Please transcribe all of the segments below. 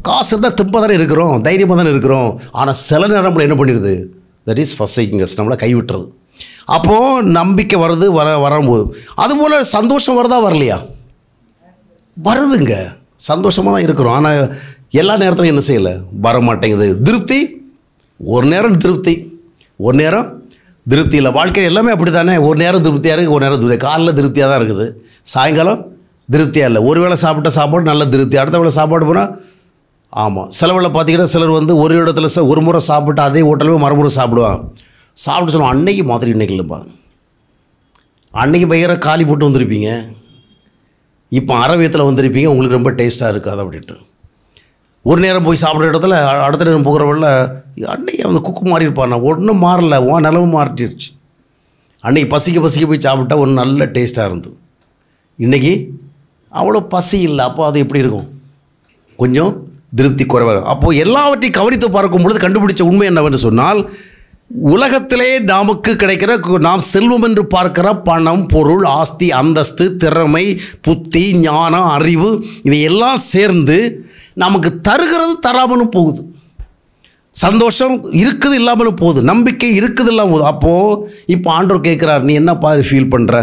காசு இருந்தால் திம்ப தானே இருக்கிறோம் தைரியமாக தானே இருக்கிறோம் ஆனால் சில நேரம் நம்மளை என்ன பண்ணிடுது தட் இஸ் ஃபஸ்ட் நம்மளை கைவிட்டுறது அப்போது நம்பிக்கை வருது வர வரும்போது அதுபோல் சந்தோஷம் வருதா வரலையா வருதுங்க சந்தோஷமாக தான் இருக்கிறோம் ஆனால் எல்லா நேரத்திலும் என்ன செய்யலை வர மாட்டேங்குது திருப்தி ஒரு நேரம் திருப்தி ஒரு நேரம் திருப்தி இல்லை வாழ்க்கை எல்லாமே அப்படி தானே ஒரு நேரம் திருப்தியாக இருக்குது ஒரு நேரம் திருப்தி காலைல திருப்தியாக தான் இருக்குது சாயங்காலம் திருப்தியாக இல்லை ஒரு வேளை சாப்பிட்ட சாப்பாடு நல்ல திருப்தி அடுத்த வேளை சாப்பாடு போனால் ஆமாம் சிலவில் பார்த்தீங்கன்னா சிலர் வந்து ஒரு இடத்துல ச- ஒரு முறை சாப்பிட்டு அதே ஹோட்டலில் மறுமுறை சாப்பிடுவான் சாப்பிட்டு சொல்லுவான் அன்னைக்கு மாதிரி இன்னைக்கு இல்லைப்பா அன்னைக்கு பயங்கர காலி போட்டு வந்திருப்பீங்க இப்போ அரவியத்தில் வந்திருப்பீங்க உங்களுக்கு ரொம்ப டேஸ்ட்டாக இருக்காது அப்படின்ட்டு ஒரு நேரம் போய் சாப்பிட்ற இடத்துல அ- அடுத்த நேரம் போகிறவள்ள அன்னைக்கு அந்த குக்கு மாறி இருப்பான் ஒன்றும் மாறல உன் நிலவு மாறிடுச்சு அன்னைக்கு பசிக்க பசிக்க போய் சாப்பிட்டா ஒரு நல்ல டேஸ்ட்டாக இருந்தது இன்றைக்கி அவ்வளோ பசி இல்லை அப்போ அது எப்படி இருக்கும் கொஞ்சம் திருப்தி குறைவாக அப்போது எல்லாவற்றையும் கவனித்து பார்க்கும் பொழுது கண்டுபிடிச்ச உண்மை என்னவென்று சொன்னால் உலகத்திலே நமக்கு கிடைக்கிற கு- நாம் செல்வம் என்று பார்க்கிற பணம் பொருள் ஆஸ்தி அந்தஸ்து திறமை புத்தி ஞானம் அறிவு இவை எல்லாம் சேர்ந்து நமக்கு தருகிறது தராமலும் போகுது சந்தோஷம் இருக்குது இல்லாமலும் போகுது நம்பிக்கை இருக்குது இல்லாமல் போகுது அப்போது இப்போ ஆண்டவர் கேட்குறார் நீ என்னப்பா ஃபீல் பண்ணுற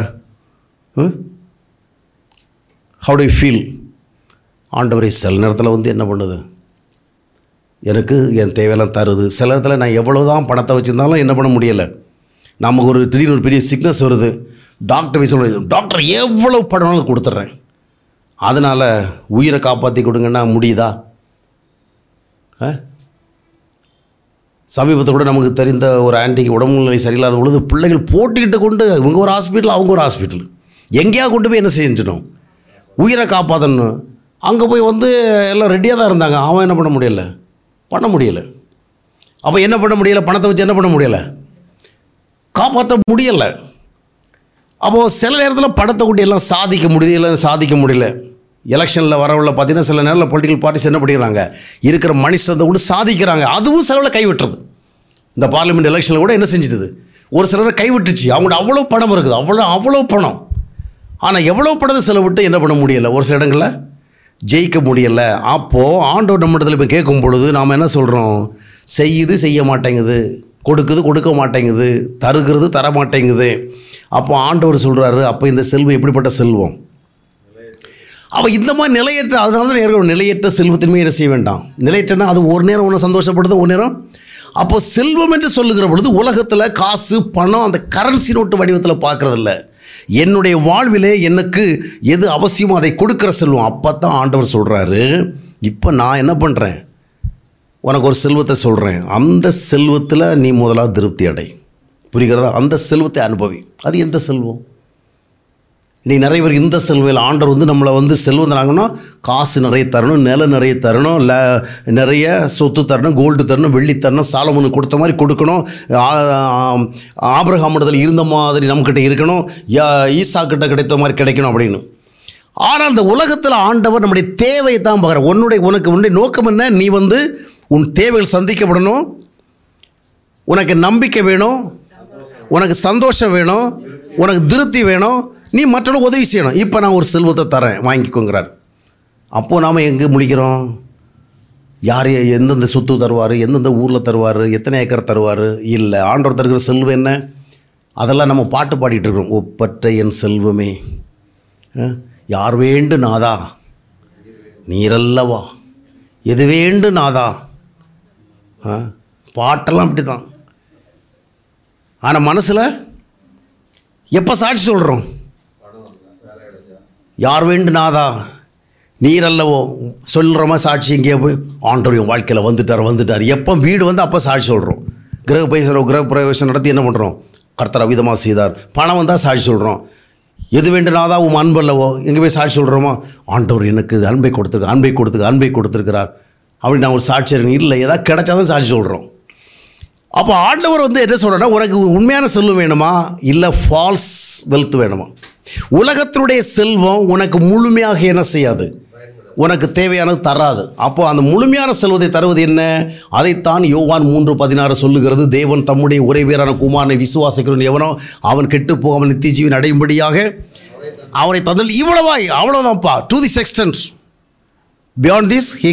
ஹவு டு ஃபீல் ஆண்டவரை சில நேரத்தில் வந்து என்ன பண்ணுது எனக்கு என் தேவையெல்லாம் தருது சில நேரத்தில் நான் எவ்வளோ தான் பணத்தை வச்சுருந்தாலும் என்ன பண்ண முடியலை நமக்கு ஒரு திடீர்னு ஒரு பெரிய சிக்னஸ் வருது டாக்டர் போய் சொல்கிறேன் டாக்டர் எவ்வளோ பணம்னாலும் கொடுத்துட்றேன் அதனால் உயிரை காப்பாற்றி கொடுங்கன்னா முடியுதா ஆ சமீபத்தில் கூட நமக்கு தெரிந்த ஒரு ஆன்டிக்கு உடம்புநிலை சரியில்லாத பொழுது பிள்ளைகள் போட்டிக்கிட்டு கொண்டு இவங்க ஒரு ஹாஸ்பிட்டல் அவங்க ஒரு ஹாஸ்பிட்டல் எங்கேயா கொண்டு போய் என்ன செஞ்சிடணும் உயிரை காப்பாற்றணும் அங்கே போய் வந்து எல்லாம் ரெடியாக தான் இருந்தாங்க அவன் என்ன பண்ண முடியல பண்ண முடியல அப்போ என்ன பண்ண முடியல பணத்தை வச்சு என்ன பண்ண முடியல காப்பாற்ற முடியலை அப்போது சில நேரத்தில் படத்தை கூட்டி எல்லாம் சாதிக்க முடியல சாதிக்க முடியல எலெக்ஷனில் வரவுள்ள பார்த்தீங்கன்னா சில நேரத்தில் பொலிட்டிக்கல் பார்ட்டிஸ் என்ன பண்ணிடுறாங்க இருக்கிற மனுஷத்தை கூட சாதிக்கிறாங்க அதுவும் சிலவில் கைவிட்டுறது இந்த பார்லிமெண்ட் எலெக்ஷனில் கூட என்ன செஞ்சுது ஒரு சிலரை கைவிட்டுச்சு அவங்கள்ட்ட அவ்வளோ பணம் இருக்குது அவ்வளோ அவ்வளோ பணம் ஆனால் எவ்வளோ பணத்தை செலவிட்டு என்ன பண்ண முடியலை ஒரு சில இடங்களில் ஜெயிக்க முடியலை அப்போது ஆண்டவர் நம்ம இடத்துல இப்போ கேட்கும் பொழுது நாம் என்ன சொல்கிறோம் செய்யுது செய்ய மாட்டேங்குது கொடுக்குது கொடுக்க மாட்டேங்குது தருகிறது தர மாட்டேங்குது அப்போ ஆண்டவர் சொல்கிறாரு அப்போ இந்த செல்வம் எப்படிப்பட்ட செல்வம் அப்போ இந்த மாதிரி நிலையற்ற அதனால தான் நேரம் நிலையற்ற செல்வத்தின்மை என்ன செய்ய வேண்டாம் நிலையற்றனா அது ஒரு நேரம் ஒன்று சந்தோஷப்படுது ஒரு நேரம் அப்போ செல்வம் என்று சொல்லுகிற பொழுது உலகத்தில் காசு பணம் அந்த கரன்சி நோட்டு வடிவத்தில் பார்க்குறதில்ல என்னுடைய வாழ்விலே எனக்கு எது அவசியமோ அதை கொடுக்குற செல்வம் அப்போ தான் ஆண்டவர் சொல்கிறாரு இப்போ நான் என்ன பண்ணுறேன் உனக்கு ஒரு செல்வத்தை சொல்கிறேன் அந்த செல்வத்தில் நீ முதலாக திருப்தி அடை புரிகிறதா அந்த செல்வத்தை அனுபவி அது எந்த செல்வம் இன்னைக்கு நிறைய பேர் இந்த செல்வையில் ஆண்டவர் வந்து நம்மளை வந்து செல்வம் தராங்கன்னா காசு நிறைய தரணும் நிலம் நிறைய தரணும் ல நிறைய சொத்து தரணும் கோல்டு தரணும் வெள்ளி தரணும் சாலமனுக்கு கொடுத்த மாதிரி கொடுக்கணும் ஆ- ஆபிரகாம் இடத்துல இருந்த மாதிரி நம்மக்கிட்ட இருக்கணும் யா- ஈசா கிட்ட கிடைத்த மாதிரி கிடைக்கணும் அப்படின்னு ஆனால் அந்த உலகத்தில் ஆண்டவர் நம்முடைய தேவையை தான் பார்க்குற உன்னுடைய உனக்கு உன்னுடைய நோக்கம் என்ன நீ வந்து உன் தேவைகள் சந்திக்கப்படணும் உனக்கு நம்பிக்கை வேணும் உனக்கு சந்தோஷம் வேணும் உனக்கு திருப்தி வேணும் நீ மற்றவங்க உதவி செய்யணும் இப்போ நான் ஒரு செல்வத்தை தரேன் வாங்கிக்கோங்கிறார் அப்போது நாம் எங்கே முழிக்கிறோம் யார் எந்தெந்த சொத்து தருவார் எந்தெந்த ஊரில் தருவார் எத்தனை ஏக்கர் தருவார் இல்லை ஆண்டவர் தருகிற செல்வம் என்ன அதெல்லாம் நம்ம பாட்டு பாடிட்டு இருக்கிறோம் ஒப்பற்ற என் செல்வமே அஹ், யார் வேண்டு நாதா நீரல்லவா எது வேண்டு நாதா ஆ, பாட்டெல்லாம் அப்படி தான் ஆனால் மனசில் எப்போ சாட்சி சொல்கிறோம் யார் வேண்டு நாதா நீர் அல்லவோ சொல்கிறோமா சாட்சி எங்கேயோ போய் ஆண்டவர் என் வாழ்க்கையில் வந்துட்டார் வந்துட்டார் எப்போ வீடு வந்து அப்போ சாட்சி சொல்கிறோம் கிரக பிரவேசம் கிரக பிரவேசம் நடத்தி என்ன பண்ணுறோம் கர்த்தர் அவிதமாக செய்தார் பணம் வந்தால் சாட்சி சொல்கிறோம் எது வேண்டுனாதா உன் அன்பு அல்லவோ எங்கே போய் சாட்சி சொல்கிறோமா ஆண்டவர் எனக்கு அன்பை கொடுத்துருக்கு அன்பை கொடுத்துருக்கு அன்பை கொடுத்துருக்கிறார் அப்படி நான் ஒரு சாட்சி இருக்கேன். இல்லை ஏதாவது கிடைச்சாதான் சாட்சி சொல்கிறோம் அப்போ ஆண்டவர் வந்து என்ன சொல்கிறேன்னா உனக்கு உண்மையான செல்வம் வேணுமா இல்லை ஃபால்ஸ் வெல்த் வேணுமா உலகத்தினுடைய செல்வம் உனக்கு முழுமையாக என்ன செய்யாது உனக்கு தேவையானது தராது அப்போ அந்த முழுமையான செல்வத்தை தருவது என்ன அதைத்தான் யோவான் மூன்று பதினாறு சொல்லுகிறது தேவன் தம்முடைய ஒரே வீரான குமாரனை விசுவாசிக்கிறவன் எவனோ அவன் கெட்டு போகாமல் நித்திய ஜீவன் அடையும்படியாக அவனை தந்தல் இவ்வளவாய் அவ்வளோதான்ப்பா to the extent beyond this he